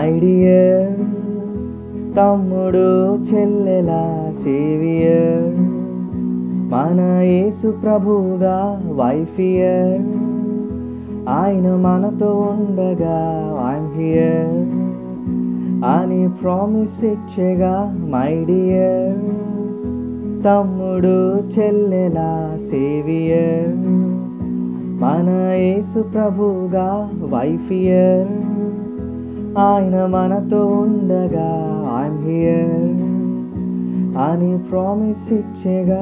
my dear తమ్ముడు చెల్లెల saviour మన యేసు ప్రభుగా వైఫియర్ ఆయన మనతో ఉండగా ఐమ్ హియర్ అని ప్రామిస్ ఇచ్చేగా మై డియర్ తమ్ముడు చెల్లెల సేవియర్ మన యేసు ప్రభుగా వైఫియర్ ఆయన మనతో ఉండగా ఐమ్ హియర్ అని ప్రామిస్ ఇచ్చేగా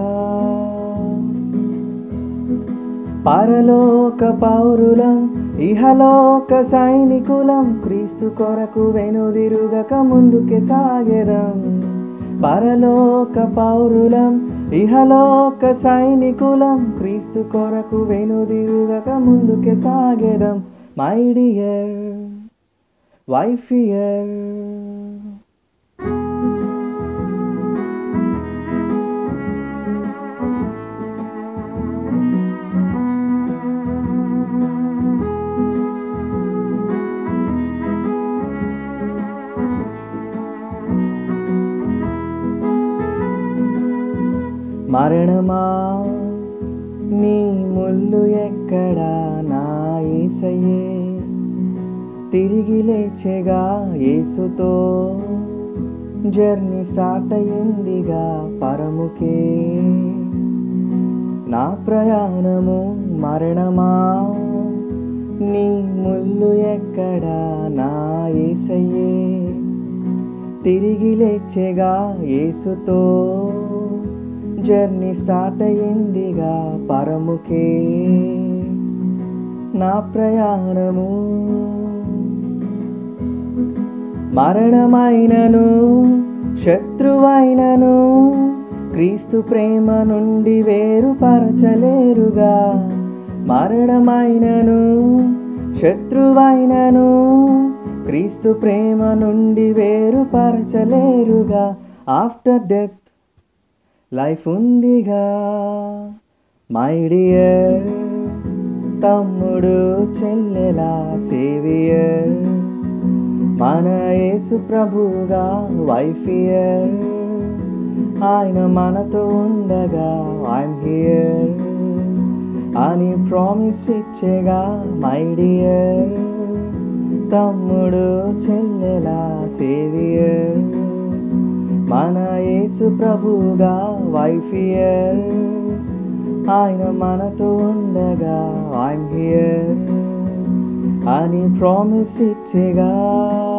పరలోక పౌరులం ఇహలోక సైనికులం క్రీస్తు కొరకు వెనుదిరుగక ముందుకే సాగెదం పరలోక పౌరులం ఇహలోక సైనికులం క్రీస్తు కొరకు వెనుదిరుగక ముందుకే సాగెదం మై డియర్ వైఫియర్ మరణమా నీ ముళ్ళు ఎక్కడా నా ఏసయ్యే తిరిగి లేచెగా యేసుతో జర్నీ స్టార్ట్ అయ్యిందిగా పరముకే నా ప్రయాణము మరణమా నీ ముళ్ళు ఎక్కడా నా ఏసయ్యే తిరిగి లేచెగా యేసుతో జర్నీ స్టార్ట్ అయ్యిందిగా పరముకే నా ప్రయాణము మరణమైనను శత్రువైనను క్రీస్తు ప్రేమ నుండి వేరుపరచలేరుగా మరణమైనను శత్రువైనను క్రీస్తు ప్రేమ నుండి వేరుపరచలేరుగా ఆఫ్టర్ డెత్ లైఫ్ ఉందిగా మై డియర్ తమ్ముడు చెల్లెల సేవియర్ మన యేసు ప్రభుగా వైఫియర్ ఆయన మనతో ఉండగా ఐమ్ హియర్ అని ప్రామిస్ ఇచ్చేగా మై డియర్ తమ్ముడు చెల్లెల సేవియర్ మన యేసు ప్రభుగా వైఫియర్ ఆయన మనతో ఉండగా ఐమ్ హియర్ అని ప్రామిస్ ఇచ్చేగా